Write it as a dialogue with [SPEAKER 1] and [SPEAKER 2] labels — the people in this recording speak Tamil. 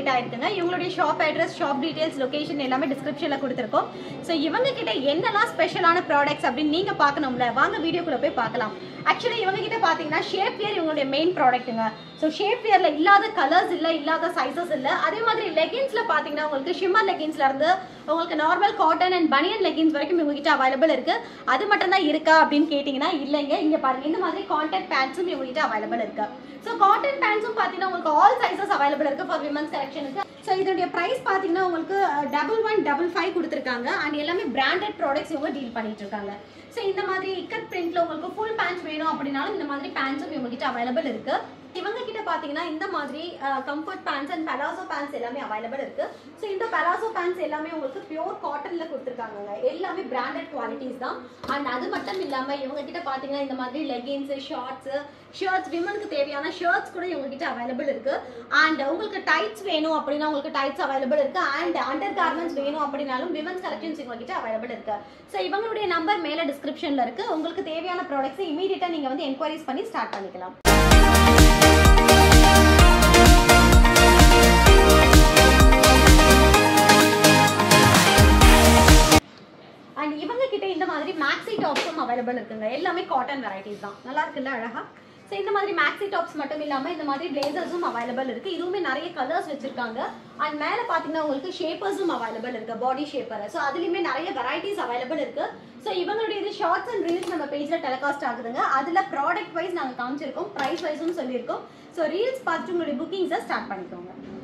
[SPEAKER 1] அப்டேட் ஆயிருக்குங்க இவங்களுடைய shop address shop details location எல்லாமே டிஸ்கிரிப்ஷன்ல கொடுத்துருக்கோம் ஸோ இவங்க கிட்ட என்னெல்லாம் ஸ்பெஷலான ப்ராடக்ட்ஸ் அப்படின்னு நீங்க பார்க்கணும்ல வாங்க வீடியோக்குள்ள போய் பார்க்கலாம் ஆக்சுவலி இவங்க கிட்ட பாத்தீங்கன்னா ஷேப் வியர் இவங்களுடைய மெயின் ப்ராடக்ட்டுங்க ஸோ ஷேப் வியர்ல இல்லாத கலர்ஸ் இல்ல இல்லாத சைசஸ் இல்ல அதே மாதிரி லெகின்ஸ்ல பாத்தீங்கன்னா உங்களுக்கு ஷிம்மர் லெகின்ஸ்ல இருந்து உங்களுக்கு normal cotton and banian leggings வரைக்கும் இவங்க கிட்ட அவைலபிள் இருக்கு அது மட்டும் தான் இருக்கா அப்படின்னு கேட்டீங்கன்னா இல்லைங்க இங்க பாருங்க இந்த மாதிரி காட்டன் பேண்ட்ஸும் இவங்க கிட்ட அவைலபிள் இருக்கு ஸோ காட்டன் பேண்ட்ஸும் பார்த்தீங்கன்னா உங்களுக்கு ஆல் சைஸஸ் அவைலபிள் இருக்கு ஃபார் விமன்ஸ் கலெக்ஷனுக்கு ஸோ இதனுடைய ப்ரைஸ் பார்த்தீங்கன்னா உங்களுக்கு டபுள் ஒன் டபுள் ஃபைவ் கொடுத்துருக்காங்க அண்ட் எல்லாமே பிராண்டட் ப்ராடக்ட்ஸ் இவங்க டீல் பண்ணிட்டு இருக்காங்க ஸோ இந்த மாதிரி இக்கட் பிரிண்ட்ல உங்களுக்கு ஃபுல் பேண்ட்ஸ் வேணும் அப்படின்னாலும் இந்த மாதிரி பேண்ட்ஸும் இவங்க கிட்ட அவைலபிள் இருக்கு இவங்க கிட்ட பாத்தீங்கன்னா இந்த மாதிரி comfort pants and palazzo pants எல்லாமே அவைலபிள் இருக்கு ஸோ இந்த பலாசோ பேண்ட்ஸ் எல்லாமே உங்களுக்கு பியூர் காட்டன்ல கொடுத்துருக்காங்க எல்லாமே பிராண்டட் குவாலிட்டிஸ் தான் அண்ட் அது மட்டும் இல்லாம இவங்க கிட்ட பாத்தீங்கன்னா இந்த மாதிரி லெகின்ஸ் ஷார்ட்ஸ் ஷர்ட்ஸ் விமனுக்கு தேவையான ஷர்ட்ஸ் கூட இவங்க கிட்ட அவைலபிள் இருக்கு அண்ட் உங்களுக்கு டைட்ஸ் வேணும் அப்படின்னா உங்களுக்கு டைட்ஸ் அவைலபிள் இருக்கு அண்ட் அண்டர் கார்மெண்ட்ஸ் வேணும் அப்படின்னாலும் விமன்ஸ் கலெக்ஷன்ஸ் இவங்க கிட்ட அவைலபிள் இருக்கு ஸோ இவங்களுடைய நம்பர் மேல டிஸ்கிரிப்ஷன்ல இருக்கு உங்களுக்கு தேவையான ப்ராடக்ட்ஸ் இமீடியட்டா நீங்க வந்து என்கொயரிஸ் பண்ணி ஸ்டார்ட் பண்ணிக்கலாம் அண்ட் இவங்க கிட்ட இந்த மாதிரி மேக்ஸி டாப்ஸும் அவைலபிள் இருக்குங்க எல்லாமே காட்டன் வெரைட்டிஸ் தான் நல்லா இருக்குல்ல அழகா ஸோ இந்த மாதிரி மேக்ஸி டாப்ஸ் மட்டும் இல்லாம இந்த மாதிரி பிளேசர்ஸும் அவைலபிள் இருக்கு இதுவுமே நிறைய கலர்ஸ் வச்சிருக்காங்க அண்ட் மேல பாத்தீங்கன்னா உங்களுக்கு ஷேப்பர்ஸும் அவைலபிள் இருக்கு பாடி ஷேப்பர் ஸோ அதுலயுமே நிறைய வெரைட்டிஸ் அவைலபிள் இருக்கு ஸோ இவங்களுடைய இது ஷார்ட்ஸ் அண்ட் ரீல்ஸ் நம்ம பேஜ்ல டெலிகாஸ்ட் ஆகுதுங்க அதுல ப்ராடக்ட் வைஸ் நாங்க காமிச்சிருக்கோம் ப்ரைஸ் வைஸும் சொல்லியிருக்கோம் ஸோ ரீல்ஸ் பார்த்துட்டு உங்களுடைய புக்கிங்ஸை ஸ்டார்ட் பண்ணிக்கோங்க